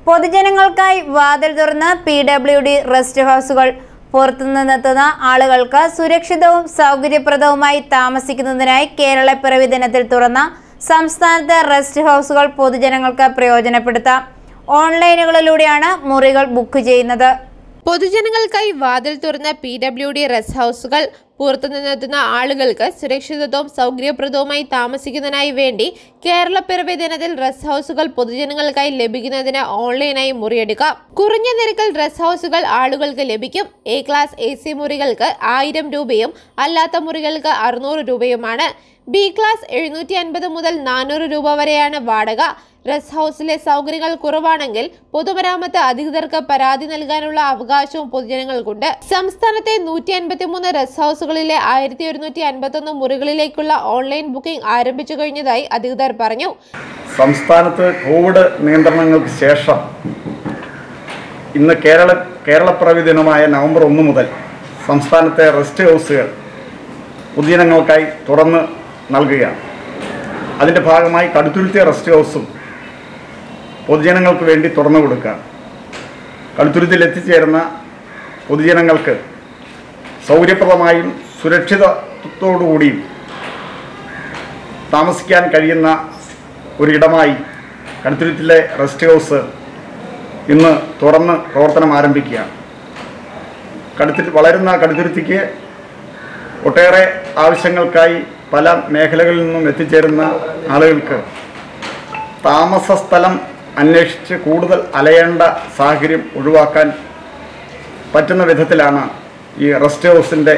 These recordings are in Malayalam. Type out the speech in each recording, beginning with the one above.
പൊതുജനങ്ങൾക്കായി വാതിൽ തുറന്ന് പി ഡബ്ല്യു ഡി റെസ്റ്റ് ഹൗസുകൾ പുറത്തുനിന്നെത്തുന്ന ആളുകൾക്ക് സുരക്ഷിതവും സൗകര്യപ്രദവുമായി താമസിക്കുന്നതിനായി കേരളപ്പിറവി ദിനത്തിൽ തുറന്ന സംസ്ഥാനത്തെ റെസ്റ്റ് ഹൗസുകൾ പൊതുജനങ്ങൾക്ക് പ്രയോജനപ്പെടുത്താം ഓൺലൈനുകളിലൂടെയാണ് മുറികൾ ബുക്ക് ചെയ്യുന്നത് പൊതുജനങ്ങൾക്കായി വാതിൽ തുറന്ന പി ഡബ്ല്യു ഡി റെസ്റ്റ് ഹൗസുകൾ പുറത്തുനിന്നെത്തുന്ന ആളുകൾക്ക് സുരക്ഷിതത്വവും സൗകര്യപ്രദവുമായി താമസിക്കുന്നതിനായി വേണ്ടി കേരളപ്പിറവി ദിനത്തിൽ റെസ്റ്റ് ഹൗസുകൾ പൊതുജനങ്ങൾക്കായി ലഭിക്കുന്നതിന് ഓൺലൈനായി മുറിയെടുക്കാം കുറഞ്ഞ നിരക്കിൽ റെസ്റ്റ് ഹൗസുകൾ ആളുകൾക്ക് ലഭിക്കും എ ക്ലാസ് എ സി മുറികൾക്ക് ആയിരം രൂപയും അല്ലാത്ത മുറികൾക്ക് അറുന്നൂറ് രൂപയുമാണ് ബി ക്ലാസ് എഴുന്നൂറ്റി അൻപത് മുതൽ നാനൂറ് രൂപ വരെയാണ് വാടക റെസ്റ്റ് ഹൗസിലെ സൗകര്യങ്ങൾ കുറവാണെങ്കിൽ പൊതുമരാമത്ത് അധികൃതർക്ക് പരാതി നൽകാനുള്ള അവകാശവും പൊതുജനങ്ങൾക്കുണ്ട് സംസ്ഥാനത്തെ നൂറ്റി അൻപത്തി മൂന്ന് റെസ്റ്റ് ഹൗസുകളിലെ ആയിരത്തി ഒരുന്നൂറ്റി അൻപത്തി ഒന്ന് മുറികളിലേക്കുള്ള ഓൺലൈൻ ബുക്കിംഗ് ആരംഭിച്ചു കഴിഞ്ഞതായി അധികൃതർ പറഞ്ഞു സംസ്ഥാനത്ത് കോവിഡ് നിയന്ത്രണങ്ങൾക്ക് ശേഷം ഇന്ന് കേരള കേരളപ്പിറവി ദിനമായ നവംബർ ഒന്ന് മുതൽ സംസ്ഥാനത്തെ റെസ്റ്റ് ഹൗസുകൾ പൊതുജനങ്ങൾക്കായി തുറന്ന് നൽകുകയാണ് അതിൻ്റെ ഭാഗമായി കടുത്തുരുത്തിയ റെസ്റ്റ് ഹൗസും പൊതുജനങ്ങൾക്ക് വേണ്ടി തുറന്നു കൊടുക്കുകയാണ് കടുത്തുരുത്തിൽ എത്തിച്ചേരുന്ന പൊതുജനങ്ങൾക്ക് സൗകര്യപ്രദമായും സുരക്ഷിതത്വത്തോടുകൂടിയും താമസിക്കാൻ കഴിയുന്ന ഒരിടമായി കടുത്തുരുത്തിലെ റെസ്റ്റ് ഹൗസ് ഇന്ന് തുറന്ന് പ്രവർത്തനം ആരംഭിക്കുകയാണ് കടുത്തിൽ വളരുന്ന കടുത്തുരുത്തിക്ക് ഒട്ടേറെ ആവശ്യങ്ങൾക്കായി പല മേഖലകളിൽ നിന്നും എത്തിച്ചേരുന്ന ആളുകൾക്ക് താമസ സ്ഥലം അന്വേഷിച്ച് കൂടുതൽ അലയേണ്ട സാഹചര്യം ഒഴിവാക്കാൻ പറ്റുന്ന വിധത്തിലാണ് ഈ റെസ്റ്റ് ഹൗസിൻ്റെ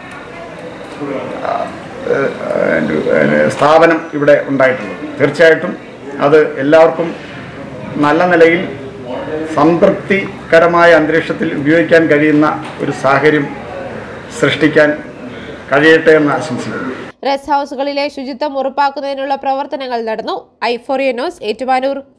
സ്ഥാപനം ഇവിടെ ഉണ്ടായിട്ടുള്ളത് തീർച്ചയായിട്ടും അത് എല്ലാവർക്കും നല്ല നിലയിൽ സംതൃപ്തികരമായ അന്തരീക്ഷത്തിൽ ഉപയോഗിക്കാൻ കഴിയുന്ന ഒരു സാഹചര്യം സൃഷ്ടിക്കാൻ കഴിയട്ടെ എന്ന് ആശംസിക്കുന്നു റെസ്റ്റ് ഹൗസുകളിലെ ശുചിത്വം ഉറപ്പാക്കുന്നതിനുള്ള പ്രവർത്തനങ്ങൾ നടന്നു ഐഫോറിയ ന്യൂസ് ഏറ്റുമാനൂർ